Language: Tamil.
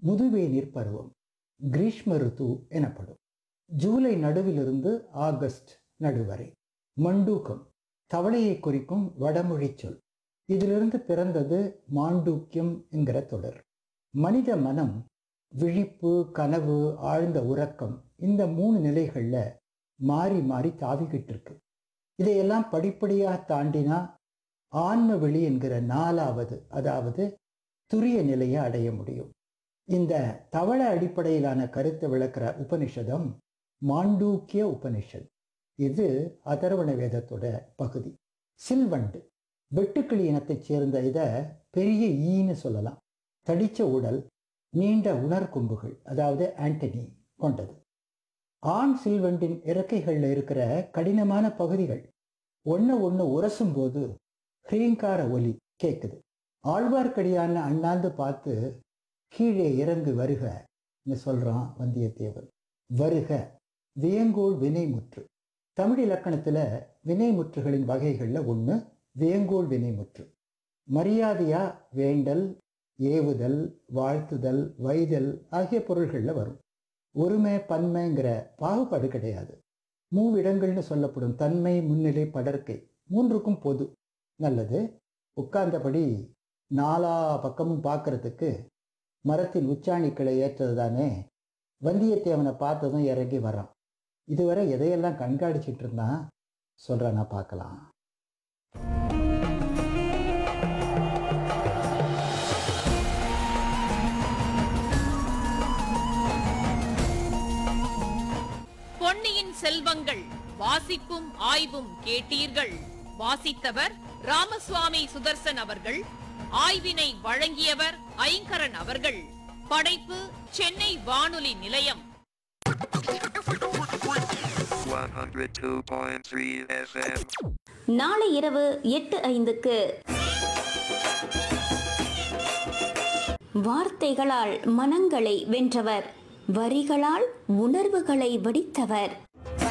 முதுவேநீர் பருவம் கிரீஷ்ம ருத்து எனப்படும் ஜூலை நடுவிலிருந்து ஆகஸ்ட் நடுவரை மண்டூக்கம் தவளையை குறிக்கும் வடமொழி சொல் இதிலிருந்து பிறந்தது மாண்டூக்கியம் என்கிற தொடர் மனித மனம் விழிப்பு கனவு ஆழ்ந்த உறக்கம் இந்த மூணு நிலைகளில் மாறி மாறி தாவிக்கிட்டு இருக்கு இதையெல்லாம் படிப்படியாக தாண்டினா ஆன்ம வெளி என்கிற நாலாவது அதாவது துரிய நிலையை அடைய முடியும் இந்த தவள அடிப்படையிலான கருத்தை விளக்குற உபனிஷதம் மாண்டூக்கிய உபனிஷத் இது அதர்வண வேதத்தோட பகுதி சில்வண்டு வெட்டுக்கிளி இனத்தைச் சேர்ந்த இதை பெரிய ஈன்னு சொல்லலாம் தடிச்ச உடல் நீண்ட உணர்கொம்புகள் அதாவது ஆண்டனி கொண்டது ஆண் சில்வண்டின் இறக்கைகளில் இருக்கிற கடினமான பகுதிகள் ஒன்று ஒன்று உரசும் போது ஹ்ரீங்கார ஒலி கேட்குது ஆழ்வார்க்கடியான அண்ணாந்து பார்த்து கீழே இறங்கு வருக சொல்றான் வந்தியத்தேவன் வருக வியங்கோள் வினைமுற்று தமிழ் இலக்கணத்தில் வினைமுற்றுகளின் வகைகளில் ஒன்று வேங்கோள் வினைமுற்று மரியாதையா வேண்டல் ஏவுதல் வாழ்த்துதல் வைதல் ஆகிய பொருள்களில் வரும் ஒருமை பன்மைங்கிற பாகுபாடு கிடையாது மூவிடங்கள்னு சொல்லப்படும் தன்மை முன்னிலை படர்க்கை மூன்றுக்கும் பொது நல்லது உட்கார்ந்தபடி நாலா பக்கமும் பார்க்கறதுக்கு மரத்தின் உச்சாணி கிளை ஏற்றது தானே வந்தியத்தேவனை பார்த்ததும் இறங்கி வரான் இதுவரை எதையெல்லாம் கண்காணிச்சிட்டு இருந்தான் சொல்கிறானா பார்க்கலாம் பொன்னியின் செல்வங்கள் வாசிப்பும் ஆய்வும் கேட்டீர்கள் வாசித்தவர் ராமசுவாமி சுதர்சன் அவர்கள் ஆய்வினை வழங்கியவர் ஐங்கரன் அவர்கள் படைப்பு சென்னை வானொலி நிலையம் 102.3 FM. நாளை இரவு எட்டு ஐந்துக்கு வார்த்தைகளால் மனங்களை வென்றவர் வரிகளால் உணர்வுகளை வடித்தவர்